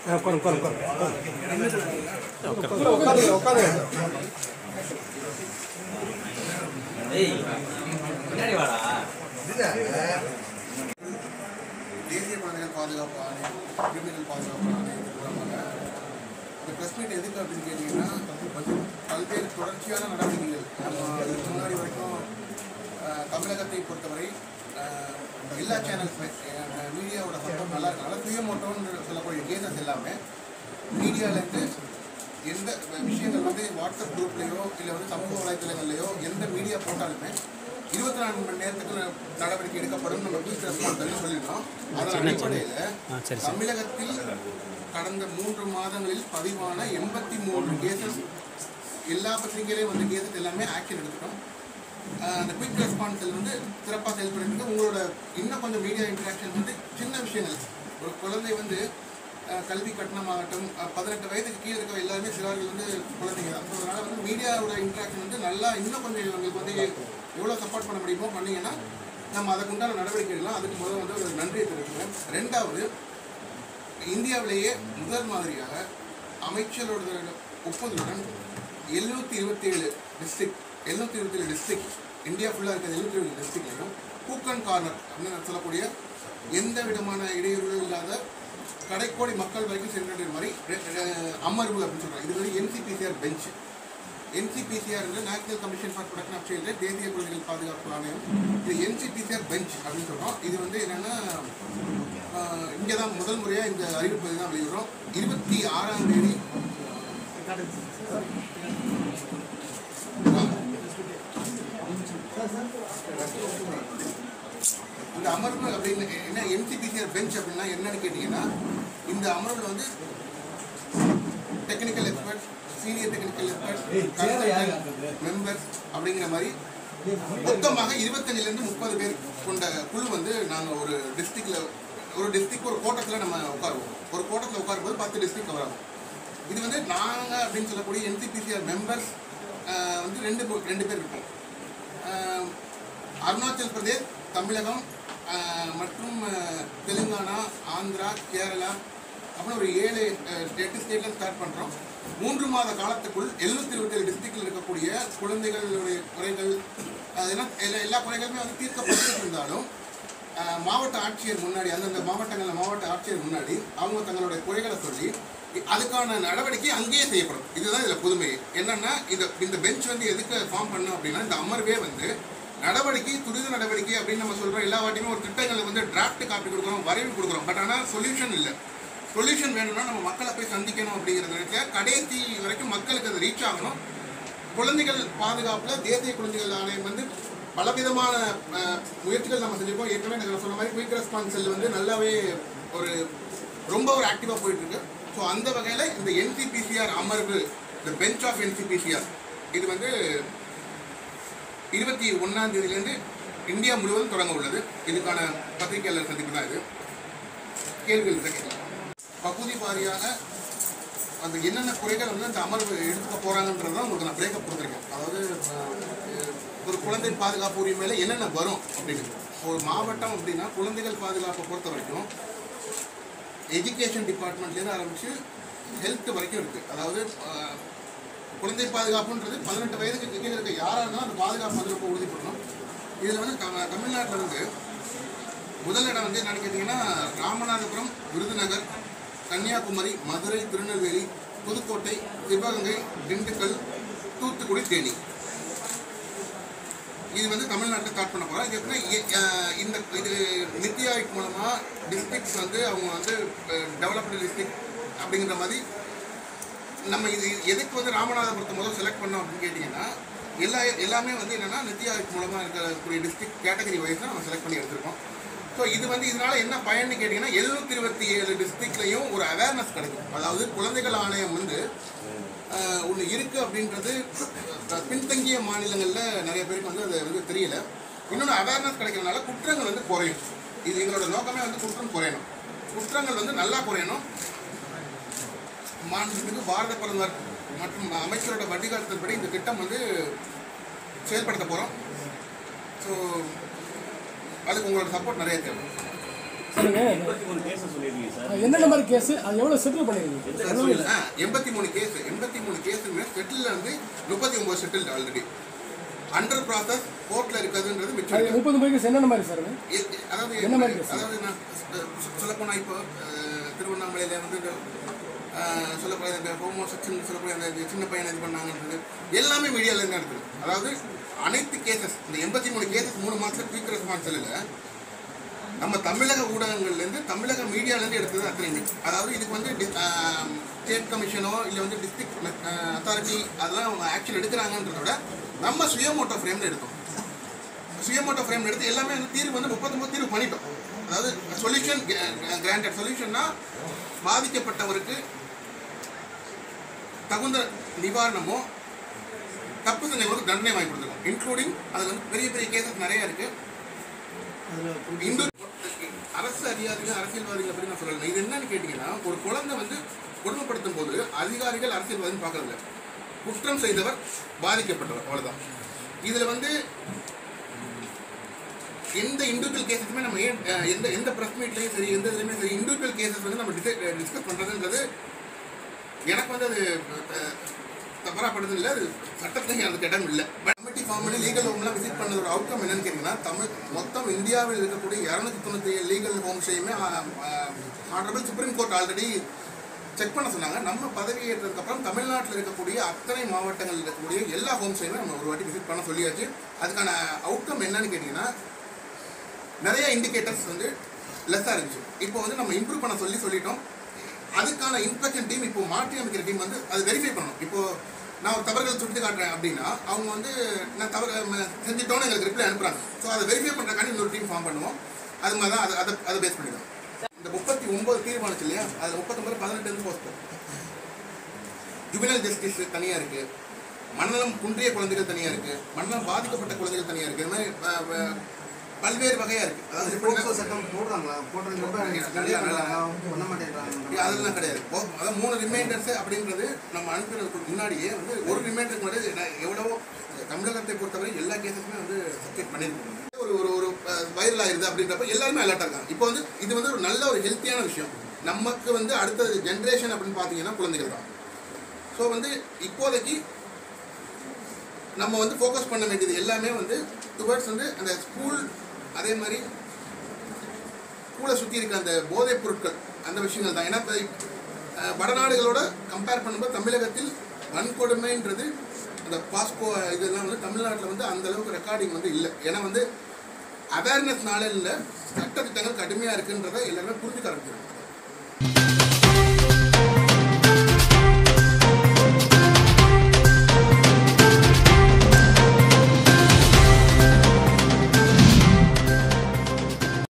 உட்காரு உட்காரு உட்காரு உட்காந்து உட்காந்து தேசிய குழந்தைகள் பாதுகாப்பு ஆணையம் கிரிமினல் பாதுகாப்பு ஆணையம் மூலமாக இந்த ப்ரெஸ் மீட் எதுக்கு அப்படின்னு கேட்டிங்கன்னா பல்வேறு தொடர்ச்சியான நடவடிக்கைகள் நம்ம இதுக்கு முன்னாடி வரைக்கும் அஹ், தமிழகத்தை பொறுத்தவரை அஹ், எல்லா சேனல்ஸுமே மீடியாவோட சப்போர்ட் நல்லா இருக்கனால சுயமோட்டோன்னு சொல்லக்கூடிய கேசஸ் எல்லாமே மீடியாவிலேருந்து எந்த விஷயங்கள் வந்து வாட்ஸ்அப் குரூப்லேயோ இல்லை வந்து சமூக வலைத்தளங்கள்லையோ எந்த மீடியா போட்டாலுமே இருபத்தி நான்கு மணி நேரத்துக்கு நடவடிக்கை எடுக்கப்படும் நம்ம குயிக் ரெஸ்பான்ஸ் சொல்லியிருக்கோம் அதன் அடிப்படையில் தமிழகத்தில் கடந்த மூன்று மாதங்களில் பதிவான எண்பத்தி மூன்று கேசஸ் எல்லா பத்திரிகையிலையும் வந்த கேசஸ் எல்லாமே ஆக்ஷன் எடுத்துட்டோம் ஆஹ் அந்த குயிக் ரெஸ்பான்ஸில் வந்து சிறப்பாக செயல்படுறதுக்கு உங்களோட இன்னும் கொஞ்சம் மீடியா இன்ட்ராக்ஷன் வந்து சின்ன விஷயங்கள் ஒரு குழந்தை வந்து ஆஹ் கல்வி கட்டணமாகட்டும் ஆஹ் பதினெட்டு வயதுக்கு கீழே இருக்க எல்லாருமே சிறார்கள் வந்து குழந்தைங்க தான் ஸோ அதனால் வந்து மீடியாவோட இன்ட்ராக்ஷன் வந்து நல்லா இன்னும் கொஞ்சம் இவங்களுக்கு வந்து எவ்வளோ சப்போர்ட் பண்ண முடியுமோ பண்ணீங்கன்னா நம்ம அதுக்கு உண்டான நடவடிக்கை எடுக்கலாம் அதுக்கு முதல்ல வந்து ஒரு நன்றியை தெரிவிக்கிறேன் ரெண்டாவது இந்தியாவிலேயே முதல் மாதிரியாக அமைச்சரோட ஒப்புதலுடன் எழுநூற்றி இருபத்தி ஏழு டிஸ்ட்ரிக்ட் எழுநூற்றி இருபத்தி ஏழு டிஸ்ட்ரிக்ட் இந்தியா ஃபுல்லாக இருக்கிற எழுநூற்றி ஏழு டிஸ்ட்ரிக்ட்லையும் கூக் அண்ட் கார்னர் அப்படின்னு சொல்லக்கூடிய எந்த விதமான இடையூறுகளும் இல்லாத கடைக்கோடி மக்கள் வரைக்கும் சென்றடைய மாதிரி ரெ- ரெ- அமர்வு அப்படின்னு சொல்கிறாங்க இது வந்து NCPCR bench NCPCR national commission for protection of child தேசிய குழந்தைகள் பாதுகாப்பு ஆணையம் இது என்சிபிசிஆர் பெஞ்ச் அப்படின்னு சொல்கிறோம் இது வந்து என்னென்னா இங்கே தான் முதல் முறையாக இந்த அறிவிப்பை தான் வெளியிடுறோம் இருபத்தி ஆறாம் தேதி இந்த அமர்வு அப்படின்னு என்ன என்சிபிசிஆர் பெஞ்ச் அப்படின்னா என்னன்னு கேட்டிங்கன்னா இந்த அமர்வில் வந்து technical expert senior technical expert members அப்படிங்கிற மாதிரி மொத்தமாக இருபத்தஞ்சிலேருந்து முப்பது பேர் கொண்ட குழு வந்து நாங்கள் ஒரு டிஸ்ட்ரிக்டில் ஒரு டிஸ்ட்ரிக்ட் ஒரு கோட்டத்தில் நம்ம உட்காருவோம் ஒரு கோட்டத்தில் உட்காரும்போது பத்து டிஸ்ட்ரிக்ட் கவர் ஆகும் இது வந்து நாங்கள் அப்படின்னு சொல்லக்கூடிய என்சிபிசிஆர் மெம்பர்ஸ் வந்து ரெண்டு பே- ரெண்டு பேர் இருப்போம் ஆஹ் அருணாச்சல் பிரதேஷ் தமிழகம் ஆஹ் மற்றும் ஆஹ் தெலுங்கானா ஆந்திரா கேரளா அப்புறம் ஒரு ஏழு ஆஹ் எட்டு ஸ்டேட்ல ஸ்டார்ட் பண்ணுறோம் மூன்று மாத காலத்துக்குள் எழுநூத்தி இருபத்தேழு டிஸ்ட்ரிக்டில் இருக்கக்கூடிய குழந்தைகளுடைய குறைகள் அது என்ன எல்லா எல்லா குறைகளுமே வந்து தீர்க்கப்பட்டு இருந்தாலும் ஆஹ் மாவட்ட ஆட்சியர் முன்னாடி அந்தந்த மாவட்டங்களில் மாவட்ட ஆட்சியர் முன்னாடி அவங்க தங்களுடைய குறைகளை சொல்லி அதுக்கான நடவடிக்கை அங்கேயே செய்யப்படும் இதுதான் இதில் புதுமை என்னன்னா இந்த இந்த பெஞ்ச் வந்து எதுக்கு ஃபார்ம் பண்ணோம் அப்படின்னா இந்த அமர்வே வந்து நடவடிக்கை துரித நடவடிக்கை அப்படின்னு நம்ம சொல்றோம் எல்லா வாட்டியுமே ஒரு திட்டங்களை வந்து டிராஃப்ட் காப்பி கொடுக்குறோம் வரைவு கொடுக்குறோம் பட் ஆனால் சொல்யூஷன் இல்லை சொல்யூஷன் வேணும்னா நம்ம மக்களை போய் சந்திக்கணும் அப்படிங்கிறதுக்கு கடைசி வரைக்கும் மக்களுக்கு அது ரீச் ஆகணும் குழந்தைகள் பாதுகாப்புல தேசிய குழந்தைகள் ஆணையம் வந்து பலவிதமான அஹ், முயற்சிகள் நம்ம செஞ்சிருக்கோம் ஏற்கனவே நான் சொன்ன மாதிரி குயிக் ரெஸ்பான்ஸ் செல் வந்து நல்லாவே ஒரு ரொம்ப ஒரு ஆக்டிவாக போயிட்டு இருக்கு ஸோ அந்த வகையில் இந்த என்சிபிசிஆர் அமர்வு இந்த பெஞ்ச் ஆஃப் என்சிபிசிஆர் இது வந்து இருபத்தி ஒன்றாம் தேதியிலேருந்து இந்தியா முழுவதும் தொடங்க உள்ளது இதுக்கான பத்திரிகையாளர் சந்திப்பு தான் இது கேள்விகள் இருந்தா கேட்கலாம் பகுதி வாரியாக அந்த என்னென்ன குறைகள் வந்து அந்த அமர்வு எடுத்துக்க போறாங்கன்றத உங்களுக்கு நான் பிரேக்கப் கொடுத்துருக்கேன் அதாவது அஹ், ஒரு குழந்தை பாதுகாப்பு உரிமையில என்னென்ன வரும் அப்படிங்கிறது ஒரு மாவட்டம் அப்படின்னா குழந்தைகள் பாதுகாப்பை பொறுத்த வரைக்கும் எஜுகேஷன் டிபார்ட்மெண்ட்லேருந்து ஆரம்பிச்சு ஹெல்த் வரைக்கும் இருக்கு அதாவது அஹ், குழந்தை பாதுகாப்புன்றது பதினெட்டு வயதுக்கு கீழே இருக்க யாராக இருந்தாலும் அந்த பாதுகாப்பு வந்து ரொம்ப உறுதி பண்ணணும் இதில் வந்து தமிழ் தமிழ்நாட்டில் வந்து முதல் இடம் வந்து என்னன்னு கேட்டிங்கன்னா ராமநாதபுரம் விருதுநகர் கன்னியாகுமரி மதுரை திருநெல்வேலி புதுக்கோட்டை சிவகங்கை திண்டுக்கல் தூத்துக்குடி தேனி இது வந்து தமிழ்நாட்டில் ஸ்டார்ட் பண்ண போகிறோம் இது எப்படின்னா இ- அஹ் இந்த இது நித்தி ஆயோக் மூலமாக டிஸ்ட்ரிக்ட்ஸ் வந்து அவங்க வந்து டெவலப்டு டிஸ்ட்ரிக்ட் அப்படிங்கிற மாதிரி நம்ம இது எதுக்கு வந்து ராமநாதபுரத்தை முதல் செலக்ட் பண்ணோம் அப்படின்னு கேட்டிங்கன்னா எல்லா எல்லாமே வந்து என்னென்னா நித்தி ஆயோக் மூலமாக இருக்கக்கூடிய டிஸ்ட்ரிக்ட் கேட்டகரி வைஸ் தான் நம்ம செலக்ட் பண்ணி எடுத்திருக்கோம் ஸோ இது வந்து இதனால என்ன பயன்னு கேட்டிங்கன்னா எழுநூத்தி இருபத்தி ஏழு டிஸ்ட்ரிக்ட்லையும் ஒரு அவேர்னஸ் கிடைக்கும் அதாவது குழந்தைகள் ஆணையம் வந்து ஒன்று இருக்குது அப்படின்றது அஹ், பின்தங்கிய மாநிலங்களில் நிறைய பேருக்கு வந்து அது வந்து தெரியல இன்னொன்று அவேர்னஸ் கிடைக்கிறதுனால குற்றங்கள் வந்து குறையும் இது எங்களோட நோக்கமே வந்து குற்றம் குறையணும் குற்றங்கள் வந்து நல்லா குறையணும் மாண்புமிகு பாரத பிரதமர் மற்றும் அமைச்சரோட வழிகாட்டுதல்படி இந்த திட்டம் வந்து செயல்படுத்த போகிறோம் ஸோ அதுக்கு உங்களோட சப்போர்ட் நிறைய தேவை சொல்லுங்க எண்பத்தி மூணு கேஸ் சொல்லியிருக்கீங்க சார் என்னென்ன மாதிரி கேஸ் அது எவ்வளோ செட்டில் பண்ணிருக்கீங்க எண்பத்தி மூணு கேஸ் எண்பத்தி மூணு கேஸுமே செட்டில் வந்து முப்பத்தி ஒன்பது செட்டில் ஆல்ரெடி அண்டர் ப்ராசஸ் கோர்ட்டில் இருக்கிறதுன்றது மிச்சம் அது இருக்கு. முப்பது பேருக்கு என்னென்ன மாதிரி சார் அது? எ- எ- அதாவது என்ன மாதிரி case? அதாவது நான் சொல்லப்போனால் இப்போ அஹ், திருவண்ணாமலையில் வந்து இந்த, அஹ், சொல்லப்போனால் இந்த ஹோமோ செக்ஷன் சொல்லக்கூடிய அந்த இது சின்ன பையன் இது பண்ணாங்கன்றது எல்லாமே மீடியாவில் இருந்து நடக்குது அதாவது அனைத்து கேசஸ் இந்த எண்பத்தி மூணு கேசஸ் மூணு மாதத்தில் குயிக் ரெஸ்பான்ஸ் இல்லை நம்ம தமிழக ஊடகங்கள்லேருந்து தமிழக மீடியாலேருந்து எடுத்தது அத்தனையுமே அதாவது இதுக்கு வந்து ஸ்டேட் கமிஷனோ இல்லை வந்து டிஸ்ட்ரிக்ட் அத்தாரிட்டி அதெல்லாம் அவங்க ஆக்ஷன் எடுக்கிறாங்கன்றத விட நம்ம சுயமோட்டோ ஃப்ரேமில் எடுத்தோம் சுயமோட்டோ ஃப்ரேம் எடுத்து எல்லாமே வந்து தீர்வு வந்து முப்பத்தொம்பது தீர்வு பண்ணிட்டோம் அதாவது சொல்யூஷன் கிராண்டட் சொல்யூஷன்னா பாதிக்கப்பட்டவருக்கு தகுந்த நிவாரணமோ தப்பு செஞ்சவங்களுக்கு தண்டனை வாங்கி கொடுத்துருக்கோம் இன்க்ளூடிங் அதில் வந்து பெரிய பெரிய கேசஸ் நிறைய இருக்கு இந்து அரசு அதிகாரிகள் அரசியல்வாதிகள் அப்படி நான் சொல்லல இது என்னன்னு கேட்டீங்கன்னா ஒரு குழந்தை வந்து கொடுமைப்படுத்தும் போது அதிகாரிகள் அரசியல்வாதின்னு பார்க்கறதில்ல குற்றம் செய்தவர் பாதிக்கப்பட்டவர் அவ்வளவுதான் இதுல வந்து எந்த இண்டிவிஜுவல் கேசஸுமே நம்ம ஏன் அஹ், எந்த எந்த ப்ரெஸ் மீட்லையும் சரி எந்த இதுலையுமே சரி இண்டிவிஜுவல் கேசஸ் வந்து நம்ம டிஸ்கஸ் பண்ணுறதுன்றது எனக்கு வந்து அது அஹ், தவறா படுறது இல்லை அது சட்டத்துலையும் அதுக்கு இடம் இல்லை கமிட்டி ஃபார்ம் பண்ணி லீகல் ஹோம்லாம் விசிட் பண்ணதோட அவுட்கம் என்னன்னு கேட்டிங்கன்னா தமிழ் மொத்தம் இந்தியாவில் இருக்கக்கூடிய இரநூத்தி தொண்ணூற்றி ஏழு லீகல் ஹோம்ஸையுமே honourable supreme court already check பண்ண சொன்னாங்க நம்ம பதவி ஏற்றதுக்கப்புறம் தமிழ்நாட்டில் இருக்கக்கூடிய அத்தனை மாவட்டங்களில் இருக்கக்கூடிய எல்லா ஹோம்ஸையுமே நம்ம ஒரு வாட்டி விசிட் பண்ண சொல்லியாச்சு அதுக்கான அவுட்கம் என்னன்னு கேட்டிங்கன்னா நிறைய இண்டிகேட்டர்ஸ் வந்து லெஸ்ஸாக இருந்துச்சு இப்போ வந்து நம்ம இம்ப்ரூவ் பண்ண சொல்லி சொல்லிட்டோம் அதுக்கான இன்ஸ்பெக்ஷன் டீம் இப்போ மாற்றி அமைக்கிற டீம் வந்து அது வெரிஃபை பண்ணணும் இப்போ நான் ஒரு தவறுகள் சுட்டி காட்டுறேன் அப்படின்னா அவங்க வந்து நான் தவறு ம- செஞ்சுட்டோன்னு எங்களுக்கு ரிப்ளை அனுப்புறாங்க ஸோ அதை வெரிஃபை பண்ணுறக்காண்டி இன்னொரு டீம் ஃபார்ம் பண்ணுவோம் அது மாதிரி தான் அதை அதை அதை பேஸ் பண்ணிடுவோம் இந்த முப்பத்தி ஒன்பது தீர்மானிச்சு இல்லையா அதில் முப்பத்தொம்பது பதினெட்டு வந்து போஸ்ட் ஜுபினல் ஜஸ்டிஸ் தனியாக இருக்கு மனநலம் குன்றிய குழந்தைகள் தனியாக இருக்கு மனநலம் பாதிக்கப்பட்ட குழந்தைகள் தனியாக இருக்கு இது மாதிரி அஹ், அஹ், பல்வேறு வகையாக இருக்கு அதாவது அது எப்படின்னா- போக்சோ சட்டம் போடுறாங்களா போடுறதுக்கு நிறைய பண்றாங்க பண்ண மாட்டேங்கிறாங்க அதெல்லாம் கிடையாது போ- அதான் மூணு ரிமைண்டர்ஸ் அப்படின்றது நம்ம அனுப்புறதுக்கு முன்னாடியே வந்து ஒரு ரிமைண்டருக்கு முன்னாடி நான் எவ்வளவோ தமிழகத்தை பொறுத்தவரை எல்லா கேசஸுமே வந்து சப்ஜெக்ட் பண்ணியிருக்கோம் ஒரு ஒரு ஒரு வைரல் ஆயிருது அப்படின்றப்ப எல்லாருமே அலர்ட்டாக இருக்காங்க இப்போ வந்து இது வந்து ஒரு நல்ல ஒரு ஹெல்த்தியான விஷயம் நமக்கு வந்து அடுத்த ஜென்ரேஷன் அப்படின்னு பார்த்தீங்கன்னா குழந்தைகள் தான் ஸோ வந்து இப்போதைக்கு நம்ம வந்து ஃபோக்கஸ் பண்ண வேண்டியது எல்லாமே வந்து டுவர்ட்ஸ் வந்து அந்த ஸ்கூல் அதே மாதிரி ஸ்கூலை சுற்றி இருக்க அந்த போதைப் பொருட்கள் அந்த விஷயங்கள் தான் ஏன்னா இப்ப, அஹ், வடநாடுகளோட கம்பேர் பண்ணும்போது தமிழகத்தில் வன்கொடுமைன்றது அந்த பாஸ்கோ இதெல்லாம் வந்து தமிழ்நாட்டில் வந்து அந்த அளவுக்கு ரெக்கார்டிங் வந்து இல்லை ஏன்னா வந்து அவேர்னஸ் நாளில் சட்ட திட்டங்கள் கடுமையாக இருக்குன்றதை எல்லாருமே புரிஞ்சுக்க ஆரம்பிச்சிருக்காங்க